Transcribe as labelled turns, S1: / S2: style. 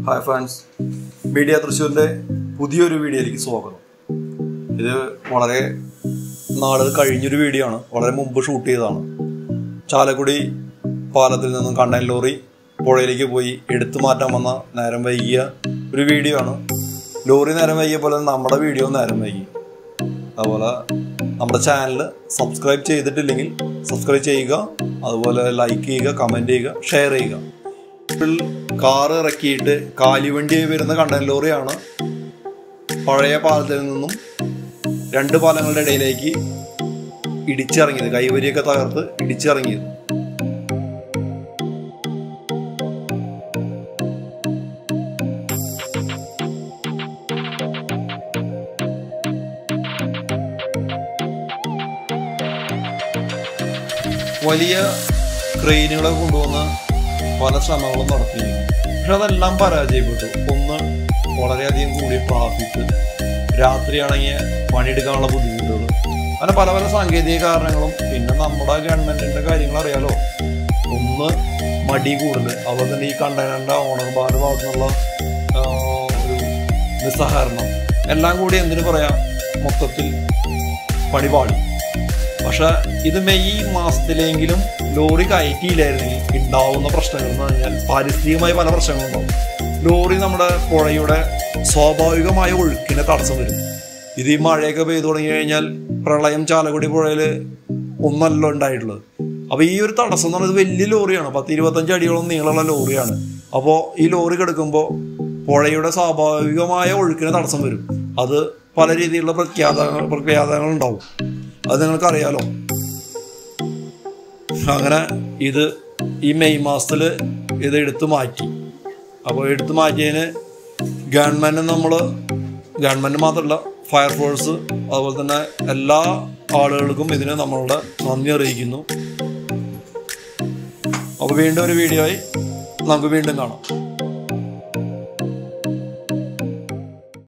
S1: hi friends media തൃശ്ശൂരിൻ്റെ പുതിയൊരു വീഡിയോയിലേക്ക് സ്വാഗതം ഇത് വളരെ നാളുകൾ കഴിഞ്ഞൊരു വീഡിയോ ആണ് വളരെ മുമ്പ് ഷൂട്ട് ചെയ്തതാണ് ചാലക്കുടി പാലത്തിൽ നിന്നും കണ്ണൻ ലോറി പുഴയിലേക്ക് പോയി എടുത്തു മാറ്റാൻ വന്ന നേരം വൈകിയ ഒരു വീഡിയോ ആണ് ലോറി നേരം വൈകിയ പോലെ നമ്മുടെ വീഡിയോ നേരം വൈകി അതുപോലെ നമ്മുടെ ചാനൽ സബ്സ്ക്രൈബ് ചെയ്തിട്ടില്ലെങ്കിൽ സബ്സ്ക്രൈബ് ചെയ്യുക അതുപോലെ ലൈക്ക് ചെയ്യുക കമൻറ്റ് ചെയ്യുക ഷെയർ ചെയ്യുക കാർ ഇറക്കിയിട്ട് കാലിവണ്ടിയായി വരുന്ന കണ്ടൻ ലോറിയാണ് പഴയ പാലത്തിൽ നിന്നും രണ്ട് പാലങ്ങളുടെ ഇടയിലേക്ക് ഇടിച്ചിറങ്ങിയത് കൈവരിയൊക്കെ തകർത്ത് ഇടിച്ചിറങ്ങിയത് വലിയ ക്രെയിനുകളൊക്കെ കൊണ്ടുവന്ന് പല ശ്രമങ്ങളും നടത്തിയിരുന്നു പക്ഷെ അതെല്ലാം പരാജയപ്പെട്ടു ഒന്ന് വളരെയധികം കൂടിയ ട്രാഫിക് രാത്രിയാണെങ്കിൽ പണിയെടുക്കാനുള്ള ബുദ്ധിമുട്ടുകൾ അങ്ങനെ പല പല സാങ്കേതിക കാരണങ്ങളും പിന്നെ നമ്മുടെ ഗവൺമെന്റിന്റെ കാര്യങ്ങൾ അറിയാലോ ഒന്ന് മടി കൂടുതൽ അതുപോലെ തന്നെ ഈ കണ്ടെയ്നറിന്റെ ഓണർമാരുടെ ഭാഗത്തു നിന്നുള്ള ആ, ഒരു നിസ്സഹകരണം എല്ലാം കൂടി എന്തിനു പറയാം മൊത്തത്തിൽ പണിപാടി പക്ഷെ ഇത് മെയ് മാസത്തിലെങ്കിലും ലോറി കയറ്റിയില്ലായിരുന്നെങ്കിൽ ഉണ്ടാവുന്ന പ്രശ്നങ്ങൾ എന്ന് പറഞ്ഞാൽ പാരിസ്ഥിതികമായ പല പ്രശ്നങ്ങളുണ്ടാവും ലോറി നമ്മുടെ പുഴയുടെ സ്വാഭാവികമായ ഒഴുക്കിനെ തടസ്സം വരും ഇത് ഈ മഴയൊക്കെ പെയ്തു തുടങ്ങി കഴിഞ്ഞാൽ പ്രളയം ചാലക്കുടി പുഴയിൽ ഒന്നല്ല ഉണ്ടായിട്ടുള്ളത് അപ്പൊ ഈ ഒരു തടസ്സം എന്ന് പറയുന്നത് വലിയ ലോറിയാണ് പത്ത് ഇരുപത്തഞ്ച് അടിയോളം നീളമുള്ള ലോറിയാണ് അപ്പോൾ ഈ ലോറി കിടക്കുമ്പോൾ പുഴയുടെ സ്വാഭാവികമായ ഒഴുക്കിന് തടസ്സം വരും അത് പല രീതിയിലുള്ള പ്രഖ്യാതങ്ങൾ പ്രഖ്യാതങ്ങൾ ഉണ്ടാവും അത് നിങ്ങൾക്കറിയാലോ അങ്ങനെ ഇത് ഈ മെയ് മാസത്തിൽ ഇത് എടുത്തു മാറ്റി അപ്പോൾ എടുത്തു മാറ്റിയതിന് ഗവൺമെൻറ് നമ്മൾ ഗവൺമെൻറ് മാത്രമല്ല ഫയർഫോഴ്സ് അതുപോലെ തന്നെ എല്ലാ ആളുകൾക്കും ഇതിന് നമ്മളുടെ നന്ദി അറിയിക്കുന്നു അപ്പോൾ വീണ്ടും ഒരു വീഡിയോ ആയി നമുക്ക് വീണ്ടും കാണാം